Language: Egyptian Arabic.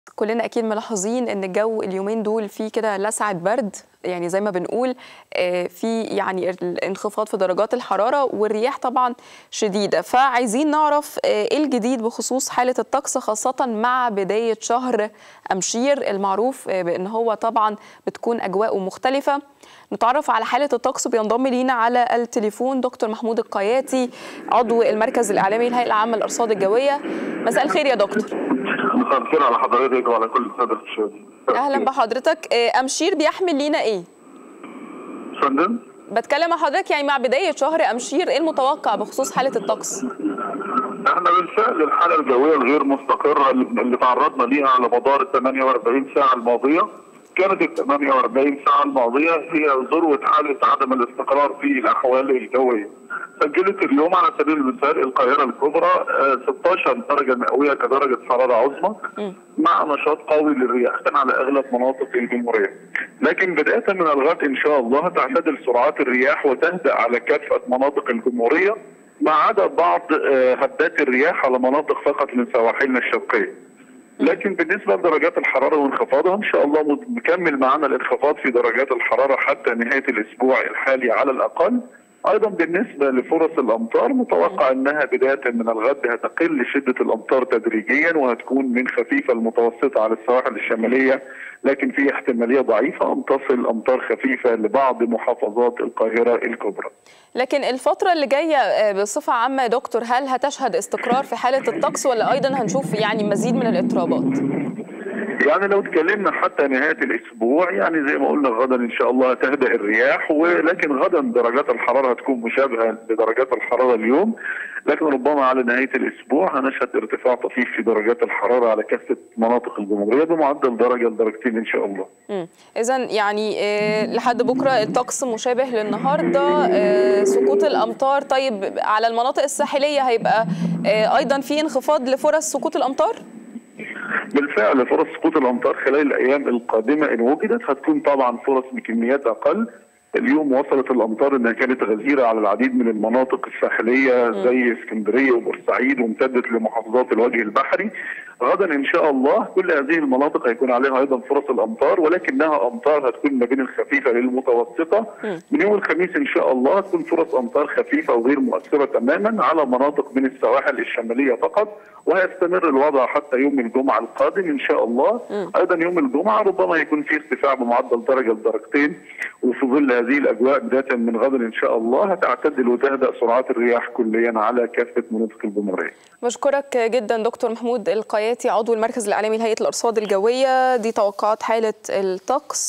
كلنا اكيد ملاحظين ان الجو اليومين دول فيه كده لسعه برد يعني زي ما بنقول في يعني الانخفاض في درجات الحراره والرياح طبعا شديده فعايزين نعرف ايه الجديد بخصوص حاله الطقس خاصه مع بدايه شهر امشير المعروف بان هو طبعا بتكون اجواءه مختلفه نتعرف على حاله الطقس بينضم لينا على التليفون دكتور محمود القياتي عضو المركز الاعلامي للهيئه العامه للارصاد الجويه مساء الخير يا دكتور مساء الخير على حضرتك وعلى كل الساده المشاهدين اهلا بحضرتك امشير بيحمل لينا ايه فندم بتكلم مع حضرتك يعني مع بدايه شهر امشير ايه المتوقع بخصوص حاله الطقس احنا بالفعل الحاله الجويه الغير مستقره اللي تعرضنا ليها على مدار ال 48 ساعه الماضيه كانت ال 48 ساعه الماضيه هي ذروه حاله عدم الاستقرار في الاحوال الجويه. سجلت اليوم على سبيل المثال القاهره الكبرى 16 درجه مئويه كدرجه حراره عظمى مع نشاط قوي للرياح كان على اغلب مناطق الجمهوريه. لكن بدايه من الغد ان شاء الله تعتدل سرعات الرياح وتهدأ على كافه مناطق الجمهوريه ما عدا بعض هبات الرياح على مناطق فقط من سواحلنا الشرقيه. لكن بالنسبه لدرجات الحراره وانخفاضها ان شاء الله مكمل معنا الانخفاض في درجات الحراره حتى نهايه الاسبوع الحالي على الاقل ايضا بالنسبه لفرص الامطار متوقع انها بدايه من الغد هتقل شده الامطار تدريجيا وهتكون من خفيفه المتوسطه على السواحل الشماليه لكن في احتماليه ضعيفه ان تصل امطار خفيفه لبعض محافظات القاهره الكبرى. لكن الفتره اللي جايه بصفه عامه يا دكتور هل هتشهد استقرار في حاله الطقس ولا ايضا هنشوف يعني مزيد من الاضطرابات؟ يعني لو اتكلمنا حتى نهايه الاسبوع يعني زي ما قلنا غدا ان شاء الله تهدأ الرياح ولكن غدا درجات الحراره هتكون مشابهه لدرجات الحراره اليوم لكن ربما على نهايه الاسبوع هنشهد ارتفاع طفيف في درجات الحراره على كافه مناطق الجمهوريه بمعدل درجه لدرجتين ان شاء الله. اذا يعني إيه لحد بكره الطقس مشابه للنهارده إيه سقوط الامطار طيب على المناطق الساحليه هيبقى إيه ايضا في انخفاض لفرص سقوط الامطار؟ بالفعل فرص سقوط الامطار خلال الايام القادمه ان وجدت هتكون طبعا فرص بكميات اقل اليوم وصلت الامطار انها كانت غزيره على العديد من المناطق الساحليه زي اسكندريه وبورسعيد وامتدت لمحافظات الوجه البحري غدا ان شاء الله كل هذه المناطق هيكون عليها ايضا فرص الامطار ولكنها امطار هتكون ما بين الخفيفه للمتوسطه من يوم الخميس ان شاء الله هتكون فرص امطار خفيفه وغير مؤثره تماما على مناطق من السواحل الشماليه فقط وهيستمر الوضع حتى يوم الجمعه القادم ان شاء الله ايضا يوم الجمعه ربما يكون في ارتفاع بمعدل درجه لدرجتين وفي ظل هذه الاجواء بدايه من غدا ان شاء الله هتعتدل وتهدأ سرعات الرياح كليا على كافه مناطق الجمهوريه. بشكرك جدا دكتور محمود القياتي عضو المركز الاعلامي لهيئه الارصاد الجويه دي توقعات حاله الطقس